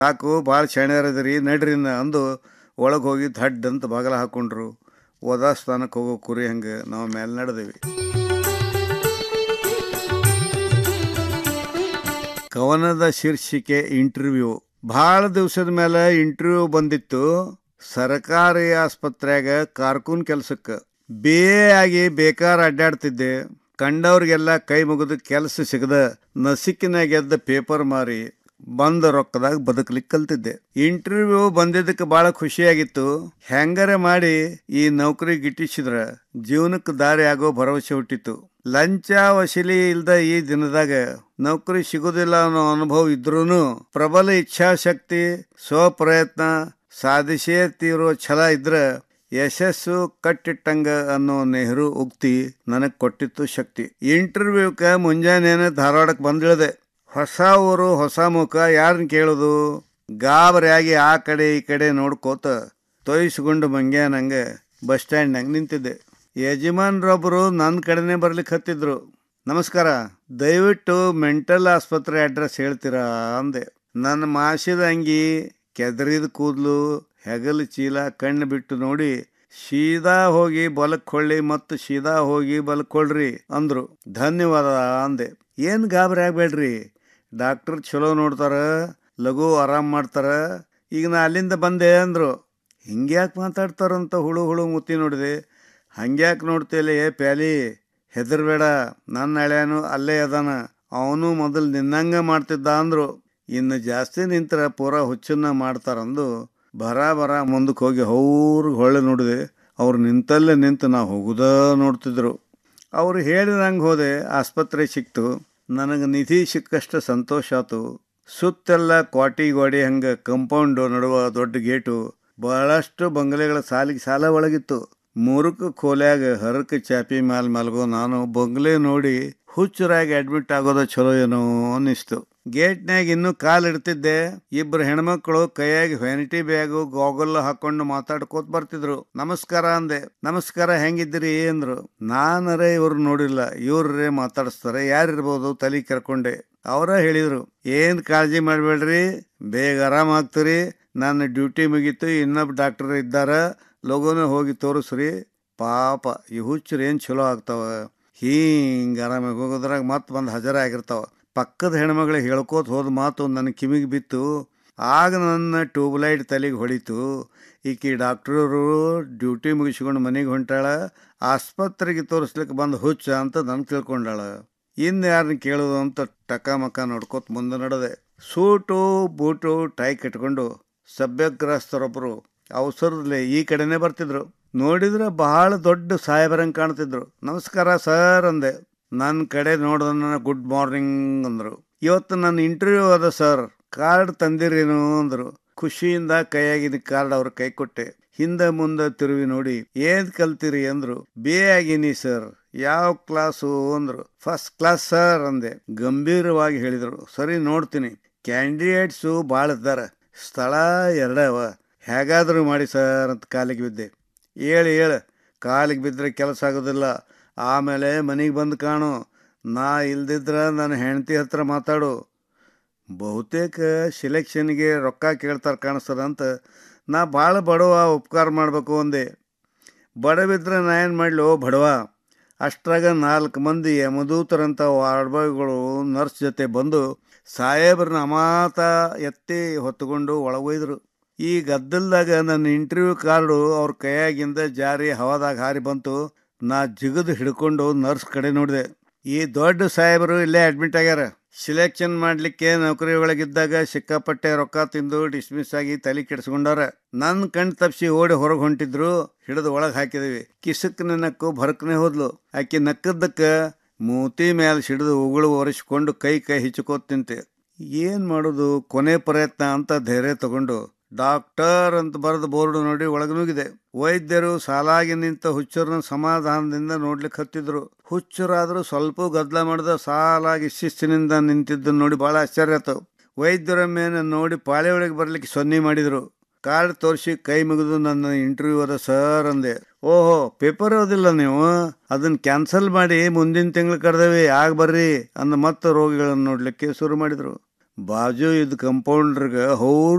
ಸಾಕು ಭಾಳ ಶಾಣ್ಯರದಿರಿ ನಡ್ರಿನ ಅಂದು ಒಳಗೆ ಹೋಗಿ ಥಡ್ ಅಂತ ಬಾಗಲ ಹಾಕೊಂಡ್ರು ಓದಾ ಸ್ಥಾನಕ್ಕೆ ಹೋಗೋ ಕುರಿ ಹಂಗೆ ನಾವು ಮೇಲೆ ನಡೆದೇವಿ ಕವನದ ಶೀರ್ಷಿಕೆ ಇಂಟರ್ವ್ಯೂ ಭಾಳ ದಿವಸದ ಮೇಲೆ ಇಂಟರ್ವ್ಯೂ ಬಂದಿತ್ತು ಸರ್ಕಾರಿ ಆಸ್ಪತ್ರೆಯಾಗ ಕಾರ್ಕೂನ್ ಕೆಲ್ಸಕ್ಕೆ ಬಿ ಎ ಆಗಿ ಬೇಕಾರ ಅಡ್ಡಾಡ್ತಿದ್ದೆ ಕಂಡವ್ರಿಗೆಲ್ಲ ಕೈ ಮುಗಿದು ಕೆಲಸ ಸಿಗದ ನಸಿಕಿನಾಗ ಎದ್ದ ಪೇಪರ್ ಮಾರಿ ಬಂದ ರೊಕ್ಕದಾಗ ಬದುಕಲಿಕ್ಕೆ ಕಲ್ತಿದ್ದೆ ಇಂಟರ್ವ್ಯೂ ಬಂದಿದ್ದಕ್ಕೆ ಬಹಳ ಖುಷಿಯಾಗಿತ್ತು ಹೆಂಗರೆ ಮಾಡಿ ಈ ನೌಕರಿ ಗಿಟ್ಟಿಸಿದ್ರ ಜೀವನಕ್ಕೆ ದಾರಿ ಆಗೋ ಭರವಸೆ ಹುಟ್ಟಿತ್ತು ಲಂಚ ವಸೂಲಿ ಇಲ್ದ ಈ ದಿನದಾಗ ನೌಕರಿ ಸಿಗೋದಿಲ್ಲ ಅನ್ನೋ ಅನುಭವ ಇದ್ರೂನು ಪ್ರಬಲ ಇಚ್ಛಾಶಕ್ತಿ ಸ್ವಪ್ರಯತ್ನ ಸಾಧಿಸೇ ತೀರೋ ಛಲ ಇದ್ರ ಯಶಸ್ಸು ಕಟ್ಟಿಟ್ಟಂಗ ಅನ್ನೋ ನೆಹರು ಉಕ್ತಿ ನನಗ್ ಕೊಟ್ಟಿತ್ತು ಶಕ್ತಿ ಇಂಟರ್ವ್ಯೂಕ ಮುಂಜಾನೆ ಧಾರವಾಡಕ್ಕೆ ಬಂದಿಳಿದೆ ಹೊಸ ಊರು ಹೊಸ ಮುಖ ಯಾರನ್ನ ಕೇಳೋದು ಗಾಬರಿಯಾಗಿ ಆ ಕಡೆ ಈ ಕಡೆ ನೋಡ್ಕೋತ ತೊಯ್ಸ್ಕೊಂಡು ಮಂಗ್ಯಾನಂಗ ಬಸ್ ಸ್ಟ್ಯಾಂಡ್ನಾಗ ನಿಂತಿದ್ದೆ ಯಜಮಾನ್ರೊಬ್ಬರು ನನ್ನ ಕಡೆನೇ ಬರ್ಲಿಕ್ಕೆ ಹತ್ತಿದ್ರು ನಮಸ್ಕಾರ ದಯವಿಟ್ಟು ಮೆಂಟಲ್ ಆಸ್ಪತ್ರೆ ಅಡ್ರೆಸ್ ಹೇಳ್ತೀರಾ ಅಂದೆ ನನ್ನ ಮಾಸಿದ ಅಂಗಿ ಕೆದರಿದ ಕೂದಲು ಹೆಗಲು ಚೀಲ ಕಣ್ಣು ಬಿಟ್ಟು ನೋಡಿ ಸೀದಾ ಹೋಗಿ ಬಲಕ್ಕೊಳ್ಳಿ ಮತ್ತು ಸೀದಾ ಹೋಗಿ ಬಲಕ್ಕೊಳ್ರಿ ಅಂದ್ರು ಧನ್ಯವಾದ ಅಂದೆ ಏನು ಗಾಬರಿ ಆಗ್ಬೇಡ್ರಿ ಡಾಕ್ಟರ್ ಚಲೋ ನೋಡ್ತಾರ ಲಘು ಆರಾಮ್ ಮಾಡ್ತಾರ ಈಗ ನಾ ಅಲ್ಲಿಂದ ಬಂದೆ ಅಂದ್ರು ಹಿಂಗ್ಯಾಕೆ ಮಾತಾಡ್ತಾರಂತ ಹುಳು ಹುಳು ಮುತ್ತಿ ನೋಡಿದೆ ಹಂಗ್ಯಾಕೆ ನೋಡ್ತೇಲೆ ಏ ಪ್ಯಾಲಿ ಹೆದರ್ಬೇಡ ನನ್ನ ಹಳೆಯನು ಅಲ್ಲೇ ಅದಾನ ಅವನು ಮೊದಲು ನಿನ್ನಂಗ ಮಾಡ್ತಿದ್ದ ಅಂದ್ರು ಇನ್ನು ಜಾಸ್ತಿ ನಿಂತರ ಪೂರಾ ಹುಚ್ಚನ್ನ ಮಾಡ್ತಾರಂದು ಬರ ಬರ ಮುಂದಕ್ಕೆ ಹೋಗಿ ಅವ್ರಿಗೆ ಹೊಳ್ಳೆ ನೋಡಿದೆ ಅವ್ರು ನಿಂತಲ್ಲೇ ನಿಂತು ನಾ ಹೋಗುದ ನೋಡ್ತಿದ್ರು ಅವ್ರು ಹೇಳಿದಂಗೆ ಹೋದೆ ಆಸ್ಪತ್ರೆ ಸಿಕ್ತು ನನಗೆ ನಿಧಿ ಸಿಕ್ಕಷ್ಟು ಸಂತೋಷ ಆತು ಸುತ್ತೆಲ್ಲ ಕ್ವಾಟಿ ಗೋಡಿ ಹಂಗೆ ಕಂಪೌಂಡು ನಡುವ ದೊಡ್ಡ ಗೇಟು ಬಹಳಷ್ಟು ಬಂಗಲೆಗಳ ಸಾಲಿಗೆ ಸಾಲ ಒಳಗಿತ್ತು ಮೂರಕ್ಕೆ ಕೋಲ್ಯಾಗ ಹರಕ ಚಾಪಿ ಮ್ಯಾಲ ಮಲ್ಗೋ ನಾನು ಬಂಗ್ಲೆ ನೋಡಿ ಹುಚ್ಚರಾಗಿ ಅಡ್ಮಿಟ್ ಆಗೋದ ಚಲೋ ಏನೋ ಅನ್ನಿಸ್ತು ಗೇಟ್ನ್ಯಾಗ ಇನ್ನೂ ಕಾಲ್ ಇಡ್ತಿದ್ದೆ ಇಬ್ರು ಹೆಣ್ಮಕ್ಳು ಕೈಯಾಗಿ ವ್ಯಾನಿಟಿ ಬ್ಯಾಗು ಗಾಗಲ್ ಹಾಕೊಂಡು ಮಾತಾಡ್ಕೋತ ಬರ್ತಿದ್ರು ನಮಸ್ಕಾರ ಅಂದೆ ನಮಸ್ಕಾರ ಹೆಂಗಿದ್ದೀರಿ ಅಂದ್ರು ನಾನರೇ ಇವ್ರು ನೋಡಿಲ್ಲ ಇವ್ರೇ ಮಾತಾಡಿಸ್ತಾರೆ ಯಾರಿರ್ಬೋದು ತಲೆ ಕರ್ಕೊಂಡೆ ಅವರ ಹೇಳಿದ್ರು ಏನ್ ಕಾಳಜಿ ಮಾಡ್ಬೇಡ್ರಿ ಬೇಗ ಆರಾಮ್ ಆಗ್ತೀರಿ ನನ್ನ ಡ್ಯೂಟಿ ಮುಗೀತು ಇನ್ನೊಬ್ಬ ಡಾಕ್ಟರ್ ಇದ್ದಾರ ಲಘುನ ಹೋಗಿ ತೋರಿಸ್ರಿ ಪಾಪ ಈ ಹುಚ್ಚರು ಏನು ಚಲೋ ಆಗ್ತಾವ ಹಿಂಗೆ ಆರಾಮಾಗಿ ಹೋಗೋದ್ರಾಗ ಮತ್ತೆ ಬಂದು ಹಜರ ಆಗಿರ್ತಾವ ಪಕ್ಕದ ಹೆಣ್ಮಗಳಿಗೆ ಹೇಳ್ಕೋತ ಹೋದ ಮಾತು ನನ್ನ ಕಿವಿಗೆ ಬಿತ್ತು ಆಗ ನನ್ನ ಟ್ಯೂಬ್ಲೈಟ್ ತಲೆಗೆ ಹೊಡಿತು ಈಕಿ ಡಾಕ್ಟ್ರರು ಡ್ಯೂಟಿ ಮುಗಿಸ್ಕೊಂಡು ಮನೆಗೆ ಹೊಂಟಾಳ ಆಸ್ಪತ್ರೆಗೆ ತೋರಿಸ್ಲಿಕ್ಕೆ ಬಂದು ಹುಚ್ಚ ಅಂತ ನನ್ ತಿಳ್ಕೊಂಡಾಳ ಇನ್ನು ಯಾರನ್ನ ಕೇಳೋದು ಅಂತ ಟಕ ಮಕ ನೋಡ್ಕೋತ ಮುಂದೆ ನಡೆದೆ ಸೂಟು ಬೂಟು ಟೈ ಕಟ್ಕೊಂಡು ಸಭ್ಯಗ್ರಸ್ತರೊಬ್ಬರು ಅವಸರದಲ್ಲಿ ಈ ಕಡೆನೇ ಬರ್ತಿದ್ರು ನೋಡಿದ್ರೆ ಬಹಳ ದೊಡ್ಡ ಸಾಹೇಬರಂಗೆ ಕಾಣ್ತಿದ್ರು ನಮಸ್ಕಾರ ಸರ್ ಅಂದೆ ನನ್ನ ಕಡೆ ನೋಡಿದ ಗುಡ್ ಮಾರ್ನಿಂಗ್ ಅಂದರು ಇವತ್ತು ನನ್ನ ಇಂಟರ್ವ್ಯೂ ಅದ ಸರ್ ಕಾರ್ಡ್ ತಂದಿರೇನು ಅಂದರು ಖುಷಿಯಿಂದ ಕೈಯಾಗಿನ ಕಾರ್ಡ್ ಅವ್ರ ಕೈ ಕೊಟ್ಟೆ ಹಿಂದೆ ಮುಂದೆ ತಿರುವಿ ನೋಡಿ ಏನ್ ಕಲ್ತಿರಿ ಅಂದ್ರು ಬಿ ಎ ಆಗಿನಿ ಸರ್ ಯಾವ ಕ್ಲಾಸು ಅಂದ್ರು ಫಸ್ಟ್ ಕ್ಲಾಸ್ ಸರ್ ಅಂದೆ ಗಂಭೀರವಾಗಿ ಹೇಳಿದ್ರು ಸರಿ ನೋಡ್ತೀನಿ ಕ್ಯಾಂಡಿಡೇಟ್ಸು ಭಾಳ ಇದ್ದಾರೆ ಸ್ಥಳ ಎರಡವ ಹೇಗಾದರೂ ಮಾಡಿ ಸರ್ ಅಂತ ಕಾಲಿಗೆ ಬಿದ್ದೆ ಹೇಳಿ ಹೇಳು ಕಾಲಿಗೆ ಬಿದ್ದರೆ ಕೆಲಸ ಆಗೋದಿಲ್ಲ ಆಮೇಲೆ ಮನೆಗೆ ಬಂದು ಕಾಣು ನಾ ಇಲ್ದಿದ್ರೆ ನನ್ನ ಹೆಂಡತಿ ಹತ್ರ ಮಾತಾಡು ಬಹುತೇಕ ಸಿಲೆಕ್ಷನ್ಗೆ ರೊಕ್ಕ ಕೇಳ್ತಾರೆ ಕಾಣಿಸ್ತದ ಅಂತ ನಾ ಭಾಳ ಬಡವ ಉಪಕಾರ ಮಾಡಬೇಕು ಅಂದೆ ಬಡವಿದ್ರೆ ನಾ ಏನು ಮಾಡಲಿ ಓ ಬಡವ ಅಷ್ಟ್ರಾಗ ನಾಲ್ಕು ಮಂದಿ ಯಮದೂತರಂಥ ವಾರ್ಡ್ ಬಾಯ್ಗಳು ನರ್ಸ್ ಜೊತೆ ಬಂದು ಸಾಹೇಬ್ರನ್ನ ಅಮಾತ ಎತ್ತಿ ಹೊತ್ತುಕೊಂಡು ಒಳಗೊಯ್ದರು ಈ ಗದ್ದಲ್ದಾಗ ನನ್ನ ಇಂಟರ್ವ್ಯೂ ಕಾರ್ಡು ಅವ್ರ ಕೈಯಾಗಿಂದ ಜಾರಿ ಹವಾದಾಗ ಹಾರಿ ಬಂತು ನಾ ಜಿಗದು ಹಿಡ್ಕೊಂಡು ನರ್ಸ್ ಕಡೆ ನೋಡಿದೆ ಈ ದೊಡ್ಡ ಸಾಹೇಬರು ಇಲ್ಲೇ ಅಡ್ಮಿಟ್ ಆಗ್ಯಾರ ಸಿಲೆಕ್ಷನ್ ಮಾಡ್ಲಿಕ್ಕೆ ನೌಕರಿ ಒಳಗಿದ್ದಾಗ ಸಿಕ್ಕಾಪಟ್ಟೆ ರೊಕ್ಕ ತಿಂದು ಡಿಸ್ಮಿಸ್ ಆಗಿ ತಲೆ ಕೆಡಿಸ್ಕೊಂಡಾರ ನನ್ನ ಕಣ್ ತಪ್ಸಿ ಓಡಿ ಹೊರಗೆ ಹೊಂಟಿದ್ರು ಹಿಡಿದು ಒಳಗೆ ಹಾಕಿದ್ವಿ ಕಿಸಕ್ನೆ ನಕ್ಕು ಭರಕ್ನೆ ಹೋದ್ಲು ಆಕೆ ನಕ್ಕದ್ದಕ್ಕ ಮೂತಿ ಮೇಲೆ ಸಿಡಿದು ಉಗುಳು ಒರೆಸ್ಕೊಂಡು ಕೈ ಕೈ ಹಿಚ್ಕೋತ್ ನಿಂತೆ ಏನ್ ಮಾಡೋದು ಕೊನೆ ಪ್ರಯತ್ನ ಅಂತ ಧೈರ್ಯ ತಗೊಂಡು ಡಾಕ್ಟರ್ ಅಂತ ಬರೆದು ಬೋರ್ಡ್ ನೋಡಿ ಒಳಗೆ ನುಗ್ಗಿದೆ ವೈದ್ಯರು ಸಾಲಾಗಿ ನಿಂತ ಹುಚ್ಚರನ್ನ ಸಮಾಧಾನದಿಂದ ನೋಡ್ಲಿಕ್ಕೆ ಹತ್ತಿದ್ರು ಹುಚ್ಚರಾದ್ರೂ ಸ್ವಲ್ಪ ಗದ್ದಲ ಮಾಡಿದ ಸಾಲಾಗಿ ಶಿಸ್ತಿನಿಂದ ನಿಂತಿದ್ದನ್ನು ನೋಡಿ ಬಹಳ ಆಶ್ಚರ್ಯ ಆಯ್ತು ವೈದ್ಯರ ಮೇಲೆ ನೋಡಿ ಪಾಳೆ ಒಳಗೆ ಬರ್ಲಿಕ್ಕೆ ಸೊನ್ನೆ ಮಾಡಿದ್ರು ಕಾರ್ಡ್ ತೋರಿಸಿ ಕೈ ಮುಗಿದು ನನ್ನ ಇಂಟರ್ವ್ಯೂ ಅದ ಸರ್ ಅಂದೆ ಓಹೋ ಪೇಪರ್ ಓದಿಲ್ಲ ನೀವು ಅದನ್ನ ಕ್ಯಾನ್ಸಲ್ ಮಾಡಿ ಮುಂದಿನ ತಿಂಗಳು ಕರೆದೇವಿ ಆಗ ಬರ್ರಿ ಅಂದ ಮತ್ತೆ ರೋಗಿಗಳನ್ನು ನೋಡ್ಲಿಕ್ಕೆ ಶುರು ಮಾಡಿದ್ರು ಬಾಜು ಇದ್ದ ಕಂಪೌಂಡ್ರಿಗೆ ಹೌ